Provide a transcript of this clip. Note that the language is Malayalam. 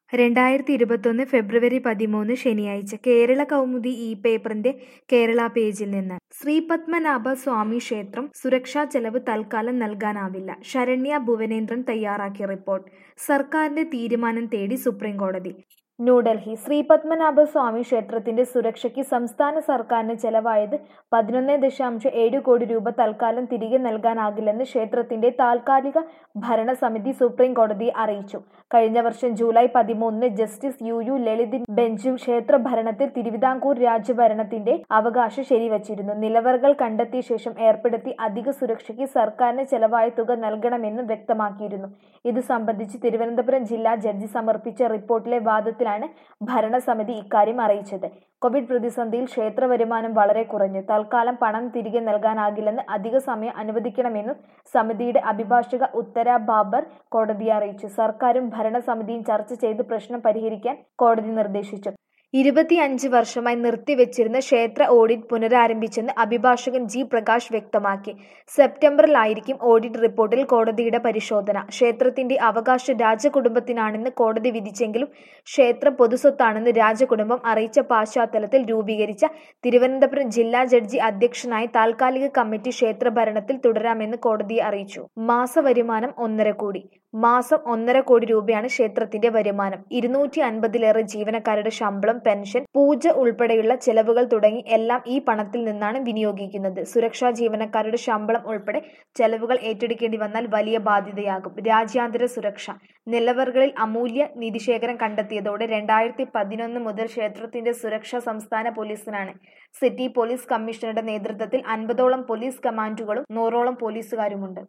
രണ്ടായിരത്തി ഇരുപത്തൊന്ന് ഫെബ്രുവരി പതിമൂന്ന് ശനിയാഴ്ച കേരള കൗമുദി ഈ പേപ്പറിന്റെ കേരള പേജിൽ നിന്ന് ശ്രീപത്മനാഭ സ്വാമി ക്ഷേത്രം സുരക്ഷാ ചെലവ് തൽക്കാലം നൽകാനാവില്ല ശരണ്യ ഭുവനേന്ദ്രൻ തയ്യാറാക്കിയ റിപ്പോർട്ട് സർക്കാരിന്റെ തീരുമാനം തേടി സുപ്രീംകോടതി ന്യൂഡൽഹി ശ്രീപത്മനാഭ സ്വാമി ക്ഷേത്രത്തിന്റെ സുരക്ഷയ്ക്ക് സംസ്ഥാന സർക്കാരിന് ചെലവായത് പതിനൊന്ന് ദശാംശം ഏഴ് കോടി രൂപ തൽക്കാലം തിരികെ നൽകാനാകില്ലെന്ന് ക്ഷേത്രത്തിന്റെ താൽക്കാലിക ഭരണസമിതി സുപ്രീം കോടതിയെ അറിയിച്ചു കഴിഞ്ഞ വർഷം ജൂലൈ പതിമൂന്നിന് justice U U Lalit bench ക്ഷേത്ര ഭരണത്തിൽ തിരുവിതാംകൂർ രാജ്യഭരണത്തിന്റെ അവകാശം ശരിവച്ചിരുന്നു നിലവറകൾ കണ്ടെത്തിയ ശേഷം ഏർപ്പെടുത്തി അധിക സുരക്ഷയ്ക്ക് സർക്കാരിന് ചെലവായ തുക നൽകണമെന്നും വ്യക്തമാക്കിയിരുന്നു ഇത് സംബന്ധിച്ച് തിരുവനന്തപുരം ജില്ലാ ജഡ്ജി സമർപ്പിച്ച റിപ്പോർട്ടിലെ വാദത്തിലാണ് ഭരണസമിതി ഇക്കാര്യം അറിയിച്ചത് കോവിഡ് പ്രതിസന്ധിയിൽ ക്ഷേത്ര വരുമാനം വളരെ കുറഞ്ഞു തൽക്കാലം പണം തിരികെ നൽകാനാകില്ലെന്ന് അധിക സമയം അനുവദിക്കണമെന്നും സമിതിയുടെ അഭിഭാഷക ഉത്തര ബാബർ കോടതിയെ അറിയിച്ചു സർക്കാരും ഭരണസമിതിയും ചർച്ച ചെയ്ത് പ്രശ്നം പരിഹരിക്കാൻ കോടതി നിർദ്ദേശിച്ചു ഇരുപത്തിയഞ്ച് വർഷമായി നിർത്തിവെച്ചിരുന്ന ക്ഷേത്ര ഓഡിറ്റ് പുനരാരംഭിച്ചെന്ന് അഭിഭാഷകൻ ജി പ്രകാശ് വ്യക്തമാക്കി സെപ്റ്റംബറിലായിരിക്കും ഓഡിറ്റ് റിപ്പോർട്ടിൽ കോടതിയുടെ പരിശോധന ക്ഷേത്രത്തിന്റെ അവകാശ രാജകുടുംബത്തിനാണെന്ന് കോടതി വിധിച്ചെങ്കിലും ക്ഷേത്രം പൊതുസ്വത്താണെന്ന് രാജകുടുംബം അറിയിച്ച പശ്ചാത്തലത്തിൽ രൂപീകരിച്ച തിരുവനന്തപുരം ജില്ലാ ജഡ്ജി അധ്യക്ഷനായ താൽക്കാലിക കമ്മിറ്റി ക്ഷേത്ര ഭരണത്തിൽ തുടരാമെന്ന് കോടതിയെ അറിയിച്ചു മാസവരുമാനം ഒന്നര കോടി മാസം ഒന്നര കോടി രൂപയാണ് ക്ഷേത്രത്തിന്റെ വരുമാനം ഇരുന്നൂറ്റി അൻപതിലേറെ ജീവനക്കാരുടെ ശമ്പളം പെൻഷൻ പൂജ ഉൾപ്പെടെയുള്ള ചെലവുകൾ തുടങ്ങി എല്ലാം ഈ പണത്തിൽ നിന്നാണ് വിനിയോഗിക്കുന്നത് സുരക്ഷാ ജീവനക്കാരുടെ ശമ്പളം ഉൾപ്പെടെ ചെലവുകൾ ഏറ്റെടുക്കേണ്ടി വന്നാൽ വലിയ ബാധ്യതയാകും രാജ്യാന്തര സുരക്ഷ നിലവറകളിൽ അമൂല്യ നിധിശേഖരം കണ്ടെത്തിയതോടെ രണ്ടായിരത്തി പതിനൊന്ന് മുതൽ ക്ഷേത്രത്തിന്റെ സുരക്ഷ സംസ്ഥാന പോലീസിനാണ് സിറ്റി പോലീസ് കമ്മീഷണറുടെ നേതൃത്വത്തിൽ അൻപതോളം പോലീസ് കമാൻഡുകളും നൂറോളം പോലീസുകാരുമുണ്ട്